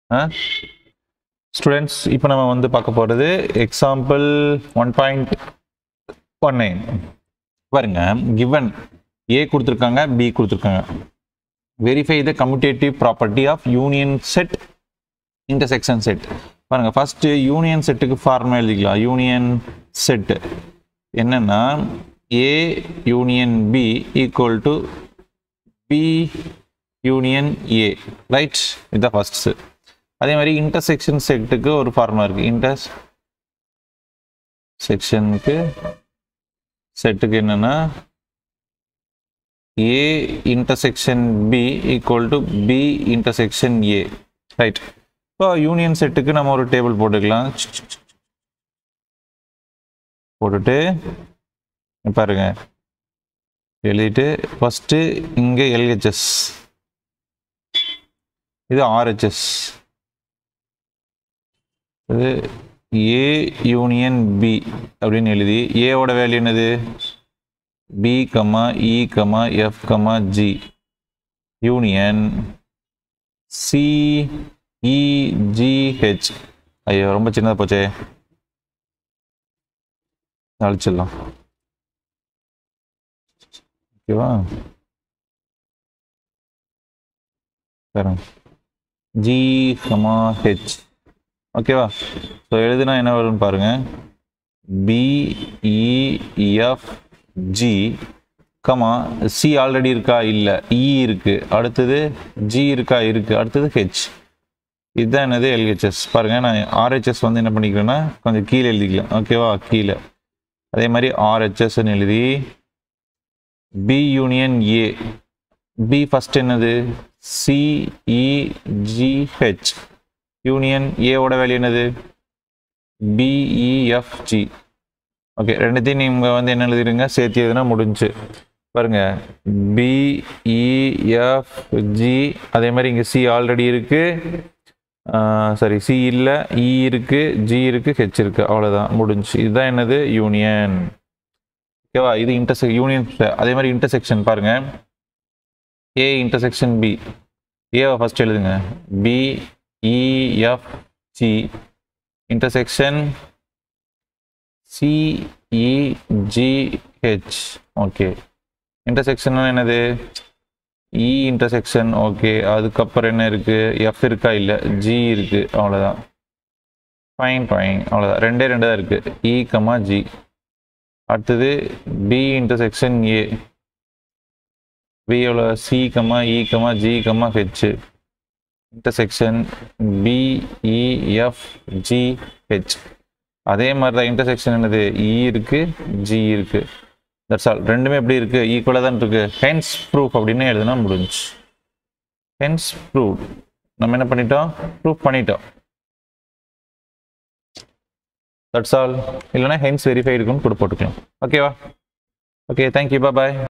students இப்போ நம்ம வந்து பார்க்க போகிறது example one point one nine பாருங்க கிவன் ஏ கொடுத்துருக்காங்க பி கொடுத்துருக்காங்க verify the commutative property of union set intersection set பாருங்க ஃபர்ஸ்ட் யூனியன் செட்டுக்கு ஃபார்முலா எழுதிக்கலாம் யூனியன் செட் என்னன்னா A union B equal to B union A right இதுதான் first அதே மாதிரி இன்டர்செக்ஷன் செட்டுக்கு ஒரு ஃபார்முலா இருக்கு இன்டர் செக்ஷனுக்கு செட்டுக்கு என்னன்னா A intersection B equal to B intersection A right இப்போ யூனியன் செட்டுக்கு நம்ம ஒரு டேபிள் போட்டுக்கலாம் போட்டுட்டு பாருங்க எழுதிட்டு ஃபஸ்ட்டு இங்கே எல்ஹெச்எஸ் இது ஆர்ஹெச்எஸ் இது ஏ யூனியன் பி அப்படின்னு எழுதி ஏவோட வேல்யூ என்னது B comma E comma F comma G union C E G H ஐயோ ரொம்ப சின்னதாக போச்சே அழிச்சிடலாம் ஓகேவா தரேன் ஜி கமா ஹெச் ஓகேவா ஸோ எழுதுனா என்ன வரும்னு பாருங்க B E F G comma C already இருக்கா இல்லை இ இருக்கு அடுத்தது ஜி இருக்கா இருக்கு அடுத்தது ஹெச் இதுதான் என்னது எல்ஹெச்எஸ் பாருங்க நான் ஆர்ஹெச்எஸ் வந்து என்ன பண்ணிக்கிறேன்னா கொஞ்சம் கீழே எழுதிக்கலாம் ஓகேவா கீழே அதே மாதிரி ஆர்ஹெச்எஸ்ன்னு எழுதி B union A B first என்னது சிஇஜிஹெச் யூனியன் ஏவோட வேல்யூ என்னது பிஇஎஃப்ஜி ஓகே ரெண்டுத்தையும் நீங்கள் வந்து என்ன எழுதிருங்க சேர்த்து எதுனா முடிஞ்சு பாருங்க பிஇஎஃப்ஜி அதே மாதிரி இங்கே சி ஆல்ரெடி இருக்கு சரி சி இல்லை இ இருக்கு ஜி இருக்கு ஹெச் இருக்கு அவ்வளோதான் முடிஞ்சு இதுதான் என்னது யூனியன் ஓகேவா இது இன்டர்செக் யூனியன் அதே மாதிரி இன்டர்செக்ஷன் பாருங்க ஏ இன்டர்செக்ஷன் பி ஏவை ஃபர்ஸ்ட் எழுதுங்க B E F G intersection C E G H okay intersection என்னது இ இன்டர்செக்ஷன் ஓகே அதுக்கப்புறம் என்ன இருக்கு எஃப் இருக்கா இல்லை ஜி இருக்கு அவ்வளோதான் ஃபைன் ஃபைன் அவ்வளோதான் ரெண்டே ரெண்டு தான் இருக்கு இ கமா ஜி அடுத்தது பி இன்டர்செக்ஷன் ஏ பி எவ்வளோ C comma E comma G comma H intersection B E F G H அதே மாதிரி தான் இன்டர்செக்ஷன் என்னது இ இருக்கு ஜி இருக்கு தட்ஸ் ஆல் ரெண்டுமே எப்படி இருக்கு ஈக்குவலாக தான் இருக்கு ஹென்ஸ் ப்ரூஃப் அப்படின்னு எழுதுனா முடிஞ்சு ஹென்ஸ் ப்ரூஃப் நம்ம என்ன பண்ணிட்டோம் ப்ரூஃப் பண்ணிட்டோம் தட்ஸ் ஆல் இல்லைன்னா ஹென்ஸ் வெரிஃபை இருக்குன்னு கூட போட்டுக்கலாம் ஓகேவா ஓகே தேங்க்யூ பாய்